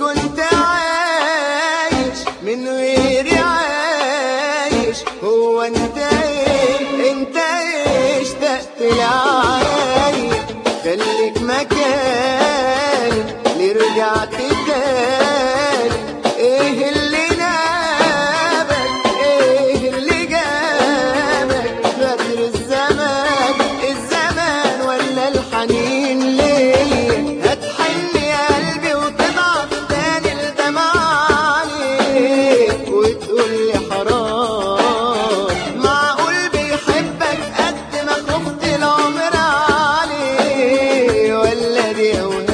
كنت عايش من غيري عايش هو انت ايه انت ايه اشتقت لعاي خليك مكاني ليه رجعت تاني ايه اللي نابك ايه اللي جابك غدر الزمان الزمان ولا الحنين ليه هتحن يا قلبي وتضعف تاني الدمع عليك وتقول لي حرام معقول بيحبك قد ما خفت العمر عليه ولا دي اوهام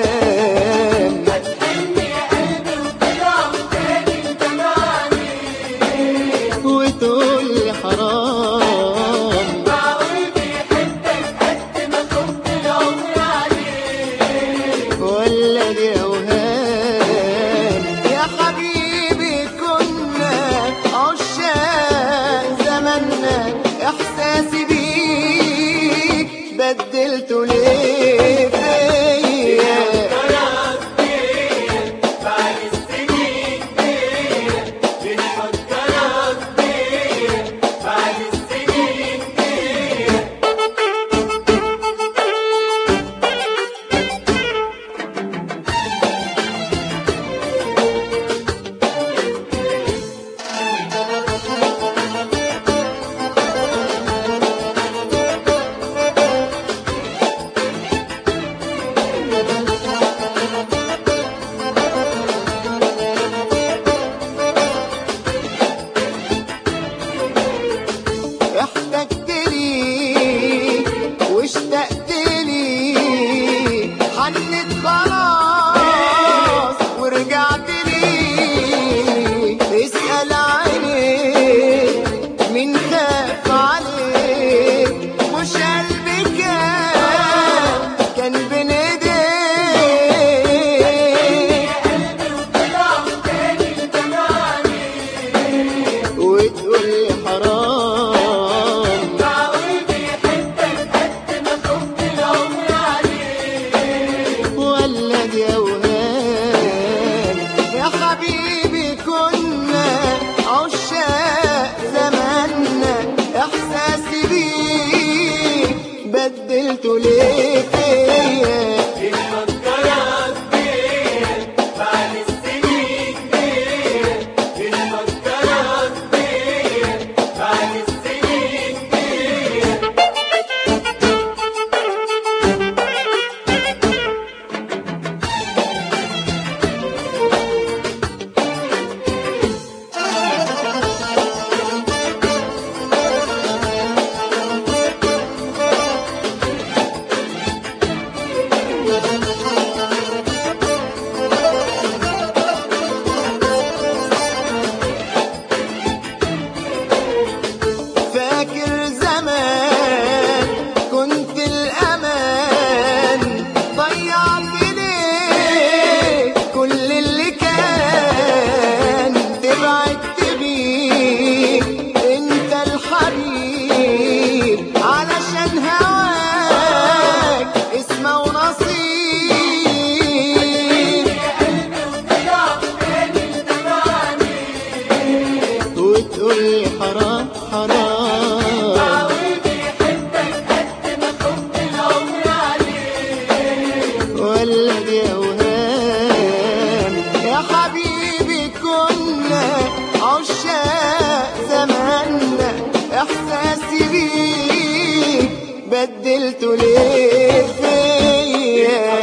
وتقول لي حرام ولا دي اوهام يا حبيبي كنا عشاق زماننا احساسي بيك بدلته ليه فيا احتجت لي واشتقت لي حنت خلاص ورجعت لي اسأل عينيك مين خاف عليك مش قلبي كان كان بين ايديك وتقول لي حرام ولا دي اوهام يا حبيبي كنا عشاق زماننا احساسي بيك بدلته ليه فيا فاكر زمان كنت الأمان ضيعت ليه كل اللي كان تبعدت بيه انت الحبيب علشان هواك اسمه ونصيب وتقول لي حرام حرام ولا دي اوهام يا حبيبي كنا عشاق زماننا احساسي بيك بدلته ليه فيا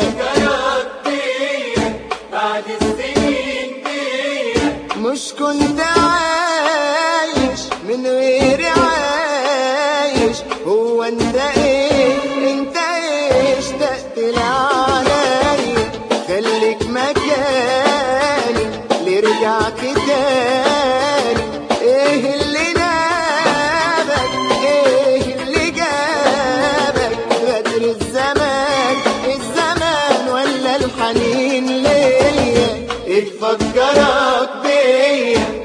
مش كنت عايش من غيري عايش هو انت ايه انت ايه اشتقت لعلي خليك مكاني ليه رجعت تاني ايه اللي نابك ايه اللي جابك غدر الزمان الزمان ولا الحنين ليا اتفكرك بيا